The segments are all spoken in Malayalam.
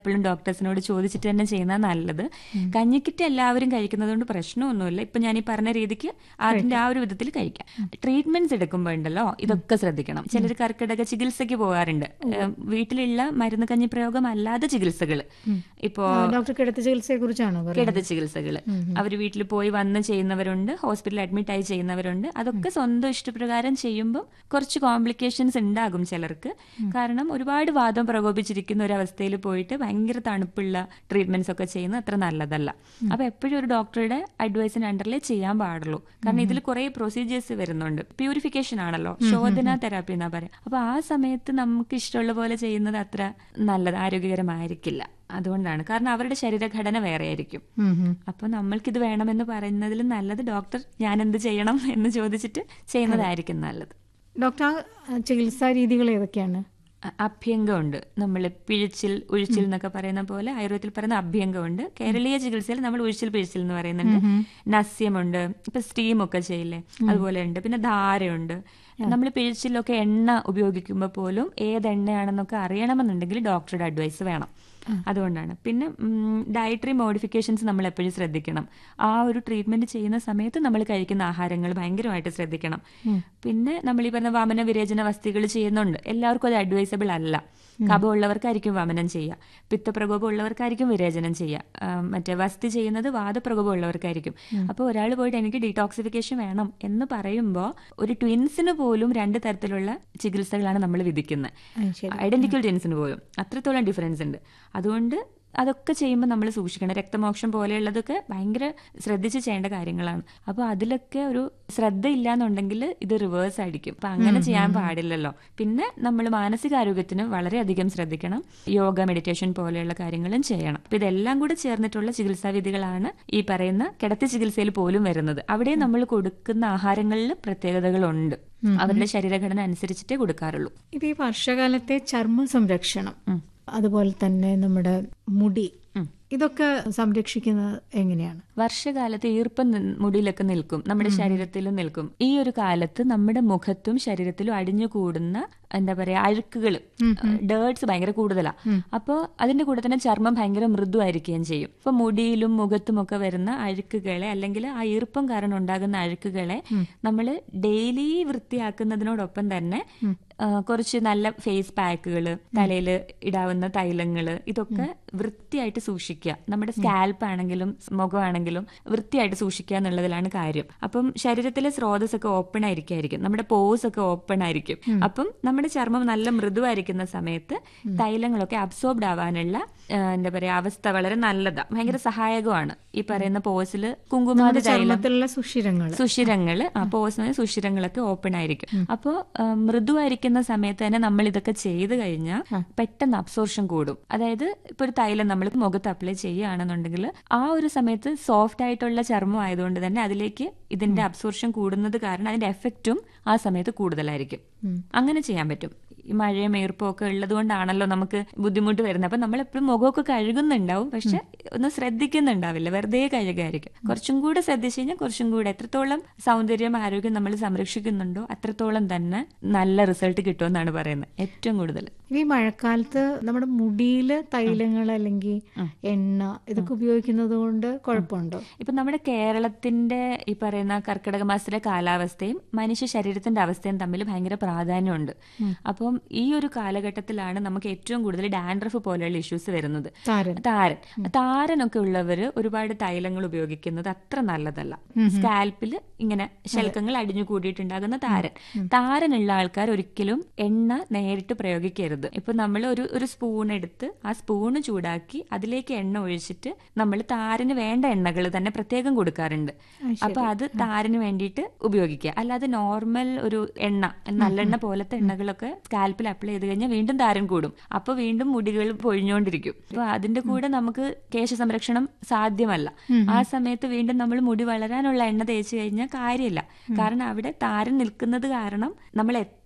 എപ്പോഴും ഡോക്ടേഴ്സിനോട് ചോദിച്ചിട്ട് തന്നെ ചെയ്യുന്ന നല്ലത് കഞ്ഞിക്കിറ്റ് എല്ലാവരും കഴിക്കുന്നത് കൊണ്ട് പ്രശ്നമൊന്നുമില്ല ഇപ്പൊ ഞാൻ ഈ പറഞ്ഞ രീതിക്ക് അതിന്റെ ആ ഒരു വിധത്തിൽ കഴിക്കാം ട്രീറ്റ്മെന്റ്സ് എടുക്കുമ്പോൾ ഉണ്ടല്ലോ ഇതൊക്കെ ശ്രദ്ധിക്കണം ചിലർ കർക്കിടക ചികിത്സയ്ക്ക് പോകാറുണ്ട് ഏഹ് വീട്ടിലുള്ള മരുന്ന് കഞ്ഞി പ്രയോഗം അല്ലാതെ ചികിത്സകൾ ഇപ്പോ ഡോക്ടർ കിടത്തി ചികിത്സയെ കുറിച്ചാണോ പറയുന്നത് കിടത്ത ചികിത്സകൾ അവർ വീട്ടിൽ പോയി വന്ന് ചെയ്യുന്നവരുണ്ട് ഹോസ്പിറ്റലിൽ അഡ്മിറ്റ് ആയി ചെയ്യുന്നവരുണ്ട് അതൊക്കെ സ്വന്തം ഇഷ്ടപ്രകാരം ചെയ്യുമ്പോൾ കുറച്ച് കോംപ്ലിക്കേഷൻസ് ഉണ്ടാകും ചിലർക്ക് കാരണം ഒരുപാട് വാദം പ്രകോപിച്ചിരിക്കുന്ന ഒരു അവസ്ഥയിൽ പോയിട്ട് ഭയങ്കര തണുപ്പുള്ള ട്രീറ്റ്മെന്റ്സ് ഒക്കെ ചെയ്യുന്നത് അത്ര നല്ലതല്ല അപ്പൊ എപ്പോഴും ഒരു ഡോക്ടറുടെ അഡ്വൈസിന് അണ്ടറിലേ ചെയ്യാൻ പാടുള്ളൂ കാരണം ഇതിൽ കുറെ പ്രൊസീജിയേഴ്സ് വരുന്നുണ്ട് പ്യൂരിഫിക്കേഷൻ ആണല്ലോ ശോധന തെറാപ്പി എന്നാ പറയാം അപ്പൊ ആ സമയത്ത് നമുക്ക് ഇഷ്ടമുള്ള പോലെ ചെയ്യുന്നത് അത്ര നല്ലത് ആരോഗ്യകരമായിരിക്കില്ല അതുകൊണ്ടാണ് കാരണം അവരുടെ ശരീരഘടന വേറെ ആയിരിക്കും ഉം, ഉം. അപ്പൊ നമ്മൾക്കിത് വേണമെന്ന് പറയുന്നതിൽ നല്ലത് ഡോക്ടർ ഞാൻ എന്ത് ചെയ്യണം എന്ന് ചോദിച്ചിട്ട് ചെയ്യുന്നതായിരിക്കും നല്ലത് ഡോക്ടർ ആ ചികിത്സാ രീതികൾ ഏതൊക്കെയാണ് അ- അഭ്യംഗമുണ്ട് നമ്മൾ പിഴിച്ചിൽ ഉഴിച്ചിൽ എന്നൊക്കെ പറയുന്ന പോലെ ആയുർവേദത്തിൽ പറയുന്ന അഭ്യംഗമുണ്ട് കേരളീയ ചികിത്സയിൽ നമ്മൾ ഉഴിച്ചിൽ പിഴിച്ചിൽ എന്ന് പറയുന്നുണ്ട് നസ്യമുണ്ട് ഇപ്പൊ സ്റ്റീം ഒക്കെ ചെയ്യില്ലേ അതുപോലെ ഉണ്ട് പിന്നെ ധാരയുണ്ട് നമ്മൾ പിഴിച്ചിലൊക്കെ എണ്ണ ഉപയോഗിക്കുമ്പോൾ പോലും ഏത് എണ്ണയാണെന്നൊക്കെ അറിയണമെന്നുണ്ടെങ്കിൽ ഡോക്ടറുടെ അഡ്വൈസ് വേണം അതുകൊണ്ടാണ് പിന്നെ ഡയറ്ററി മോഡിഫിക്കേഷൻസ് നമ്മൾ എപ്പോഴും ശ്രദ്ധിക്കണം ആ ഒരു ട്രീറ്റ്മെന്റ് ചെയ്യുന്ന സമയത്ത് നമ്മൾ കഴിക്കുന്ന ആഹാരങ്ങൾ ഭയങ്കരമായിട്ട് ശ്രദ്ധിക്കണം പിന്നെ നമ്മൾ ഈ പറഞ്ഞ വമന വിരേചന വസ്തുക്കൾ ചെയ്യുന്നുണ്ട് എല്ലാവർക്കും അത് അഡ്വൈസബിൾ അല്ല കഫമുള്ളവർക്കായിരിക്കും വമനം ചെയ്യുക പിത്തപ്രകോപം ഉള്ളവർക്കായിരിക്കും വിരേചനം ചെയ്യുക ആ, മറ്റേ വസ്തി ചെയ്യുന്നത് വാദപ്രകോപം ഉള്ളവർക്കായിരിക്കും അപ്പോൾ ഒരാൾ പോയിട്ട് എനിക്ക് ഡീടോക്സിഫിക്കേഷൻ വേണം എന്ന് പറയുമ്പോൾ ഒരു ട്വിൻസിന് പോലും രണ്ട് തരത്തിലുള്ള ചികിത്സകളാണ് നമ്മൾ വിധിക്കുന്നത് ആ, ശരി ഐഡന്റിക്കൽ ട്വിൻസിന് പോലും അത്രത്തോളം ഡിഫറൻസ് ഉണ്ട് അതുകൊണ്ട് അതൊക്കെ ചെയ്യുമ്പോൾ നമ്മൾ സൂക്ഷിക്കണം രക്തമോക്ഷം പോലെയുള്ളതൊക്കെ ഭയങ്കര ശ്രദ്ധിച്ച് ചെയ്യേണ്ട കാര്യങ്ങളാണ് അപ്പോൾ അതിലൊക്കെ ഒരു ശ്രദ്ധ ഇല്ലാന്നുണ്ടെങ്കിൽ ഇത് റിവേഴ്സ് ആയിരിക്കും അപ്പൊ അങ്ങനെ ചെയ്യാൻ പാടില്ലല്ലോ പിന്നെ നമ്മൾ മാനസികാരോഗ്യത്തിന് വളരെയധികം ശ്രദ്ധിക്കണം യോഗ മെഡിറ്റേഷൻ പോലെയുള്ള കാര്യങ്ങളും ചെയ്യണം അപ്പൊ ഇതെല്ലാം കൂടെ ചേർന്നിട്ടുള്ള ചികിത്സാ വിധികളാണ് ഈ പറയുന്ന കിടത്തി ചികിത്സയിൽ പോലും വരുന്നത് അവിടെ നമ്മൾ കൊടുക്കുന്ന ആഹാരങ്ങളിൽ പ്രത്യേകതകളുണ്ട് അവരുടെ ശരീരഘടന അനുസരിച്ചിട്ടേ കൊടുക്കാറുള്ളൂ ഇപ്പൊ ഈ വർഷകാലത്തെ ചർമ്മ സംരക്ഷണം അതുപോലെ തന്നെ നമ്മുടെ മുടി ഇതൊക്കെ സംരക്ഷിക്കുന്നത് എങ്ങനെയാണ് വർഷകാലത്ത് ഈർപ്പം നി- മുടിയിലൊക്കെ നിൽക്കും നമ്മുടെ ശരീരത്തിലും നിൽക്കും ഈ ഒരു കാലത്ത് നമ്മുടെ മുഖത്തും ശരീരത്തിലും അടിഞ്ഞു കൂടുന്ന എന്താ പറയാ അഴുക്കുകൾ ഡേർട്സ് ഭയങ്കര കൂടുതലാ അപ്പോൾ അതിന്റെ കൂടെ തന്നെ ചർമ്മം ഭയങ്കര മൃദുവായിരിക്കുകയും ചെയ്യും ഇപ്പൊ മുടിയിലും മുഖത്തും ഒക്കെ വരുന്ന അഴുക്കുകളെ അല്ലെങ്കിൽ ആ ഈർപ്പം കാരണം ഉണ്ടാകുന്ന അഴുക്കുകളെ നമ്മൾ ഡെയിലി വൃത്തിയാക്കുന്നതിനോടൊപ്പം തന്നെ ആ, കുറച്ച് നല്ല ഫേസ് പാക്കുകൾ തലയിൽ ഇടാവുന്ന തൈലങ്ങൾ ഇതൊക്കെ വൃത്തിയായിട്ട് സൂക്ഷിക്കുക നമ്മുടെ സ്കാൽപ്പ് ആണെങ്കിലും മുഖമാണെങ്കിലും വൃത്തിയായിട്ട് സൂക്ഷിക്കുക എന്നുള്ളതിലാണ് കാര്യം അപ്പം ശരീരത്തിലെ സ്രോതസ് ഒക്കെ ഓപ്പൺ ആയിരിക്കും നമ്മുടെ പോസ് ഒക്കെ ഓപ്പൺ ആയിരിക്കും അപ്പം നമ്മുടെ ചർമ്മം നല്ല മൃദുവായിരിക്കുന്ന സമയത്ത് തൈലങ്ങളൊക്കെ അബ്സോർബ്ഡ് ആവാനുള്ള ആ, എന്താ പറയാ അവസ്ഥ വളരെ നല്ലതാ ഭയങ്കര സഹായകമാണ് ഈ പറയുന്ന പോസിൽ കുങ്കുമാതി തൈലം ചർമ്മത്തിലുള്ള സുഷിരങ്ങൾ സുഷിരങ്ങള് ആ പോസിന് സുഷിരങ്ങളൊക്കെ ഓപ്പൺ ആയിരിക്കും അപ്പോൾ മൃദുവായിരിക്കുന്ന സമയത്ത് തന്നെ നമ്മൾ ഇതൊക്കെ ചെയ്ത് കഴിഞ്ഞാൽ പെട്ടെന്ന് അബ്സോർഷൻ കൂടും അതായത് ഇപ്പൊ ഒരു തൈലം നമ്മൾ മുഖത്ത് അപ്ലൈ ചെയ്യുകയാണെന്നുണ്ടെങ്കിൽ ആ ഒരു സമയത്ത് സോഫ്റ്റ് ആയിട്ടുള്ള ചർമ്മം ആയതുകൊണ്ട് തന്നെ അതിലേക്ക് ഇതിന്റെ അബ്സോർഷൻ കൂടുന്നത് കാരണം അതിന്റെ എഫക്റ്റും ആ സമയത്ത് കൂടുതലായിരിക്കും അങ്ങനെ ചെയ്യാൻ പറ്റും ഈ മഴയും ഈർപ്പവും ഒക്കെ ഉള്ളത് കൊണ്ടാണല്ലോ നമുക്ക് ബുദ്ധിമുട്ട് വരുന്നത് അപ്പൊ നമ്മൾ എപ്പോഴും മുഖമൊക്കെ കഴുകുന്നുണ്ടാവും പക്ഷെ ഒന്നും ശ്രദ്ധിക്കുന്നുണ്ടാവില്ല വെറുതെ കഴുകായിരിക്കും കുറച്ചും കൂടെ ശ്രദ്ധിച്ചു കഴിഞ്ഞാൽ കുറച്ചും കൂടെ എത്രത്തോളം സൗന്ദര്യം ആരോഗ്യം നമ്മൾ സംരക്ഷിക്കുന്നുണ്ടോ അത്രത്തോളം തന്നെ നല്ല റിസൾട്ട് കിട്ടുമെന്നാണ് പറയുന്നത് ഏറ്റവും കൂടുതൽ ഈ മഴക്കാലത്ത് നമ്മുടെ മുടിയില് തൈലങ്ങൾ അല്ലെങ്കിൽ എണ്ണ ഇതൊക്കെ ഉപയോഗിക്കുന്നത് കൊണ്ട് കുഴപ്പമുണ്ടോ ഇപ്പൊ നമ്മുടെ കേരളത്തിന്റെ ഈ പറയുന്ന കർക്കിടക മാസത്തിലെ കാലാവസ്ഥയും മനുഷ്യ ശരീരത്തിന്റെ അവസ്ഥയും തമ്മിൽ ഭയങ്കര പ്രാധാന്യമുണ്ട് അപ്പം ഈ ഒരു കാലഘട്ടത്തിലാണ് നമുക്ക് ഏറ്റവും കൂടുതൽ ഡാൻഡ്രഫ് പോലെയുള്ള ഇഷ്യൂസ് വരുന്നത് താരൻ താരൻ താരനൊക്കെ ഉള്ളവര് ഒരുപാട് തൈലങ്ങൾ ഉപയോഗിക്കുന്നത് അത്ര നല്ലതല്ല സ്കാൽപ്പിൽ ഇങ്ങനെ ശൽക്കങ്ങൾ അടിഞ്ഞു കൂടിയിട്ടുണ്ടാകുന്ന താരൻ താരനുള്ള ആൾക്കാർ ഒരിക്കലും എണ്ണ നേരിട്ട് പ്രയോഗിക്കരുത് ഇപ്പൊ നമ്മൾ ഒരു ഒരു സ്പൂൺ എടുത്ത് ആ സ്പൂണ് ചൂടാക്കി അതിലേക്ക് എണ്ണ ഒഴിച്ചിട്ട് നമ്മൾ താരന് വേണ്ട എണ്ണകൾ തന്നെ പ്രത്യേകം കൊടുക്കാറുണ്ട് അപ്പൊ അത് താരന് വേണ്ടിയിട്ട് ഉപയോഗിക്കുക അല്ലാതെ നോർമൽ ഒരു എണ്ണ നല്ലെണ്ണ പോലത്തെ എണ്ണകളൊക്കെ സ്കാൽപ്പിൽ അപ്ലൈ ചെയ്ത് കഴിഞ്ഞാൽ വീണ്ടും താരൻ കൂടും അപ്പൊ വീണ്ടും മുടികൾ പൊഴിഞ്ഞുകൊണ്ടിരിക്കും അപ്പൊ അതിന്റെ കൂടെ നമുക്ക് കേശ സംരക്ഷണം സാധ്യമല്ല ആ സമയത്ത് വീണ്ടും നമ്മൾ മുടി വളരാനുള്ള എണ്ണ തേച്ച് കഴിഞ്ഞാൽ കാര്യമില്ല കാരണം അവിടെ താരൻ നിൽക്കുന്നത് കാരണം നമ്മൾ എത്ര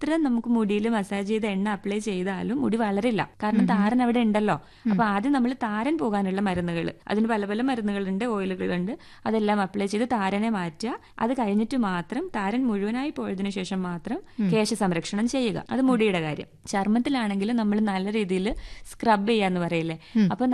എത്ര നമുക്ക് മുടിയിൽ മസാജ് ചെയ്ത് എണ്ണ അപ്ലൈ ചെയ്താലും മുടി വളരില്ല കാരണം താരൻ അവിടെ ഉണ്ടല്ലോ അപ്പൊ ആദ്യം നമ്മൾ താരൻ പോകാനുള്ള മരുന്നുകൾ അതിന് പല പല മരുന്നുകളുണ്ട് ഓയിലുകളുണ്ട് അതെല്ലാം അപ്ലൈ ചെയ്ത് താരനെ മാറ്റുക അത് കഴിഞ്ഞിട്ട് മാത്രം താരൻ മുഴുവനായി പോയതിനു ശേഷം മാത്രം കേശ സംരക്ഷണം ചെയ്യുക അത് മുടിയുടെ കാര്യം ചർമ്മത്തിലാണെങ്കിൽ നമ്മൾ നല്ല രീതിയിൽ സ്ക്രബ് ചെയ്യാന്ന് പറയില്ലേ അപ്പൊ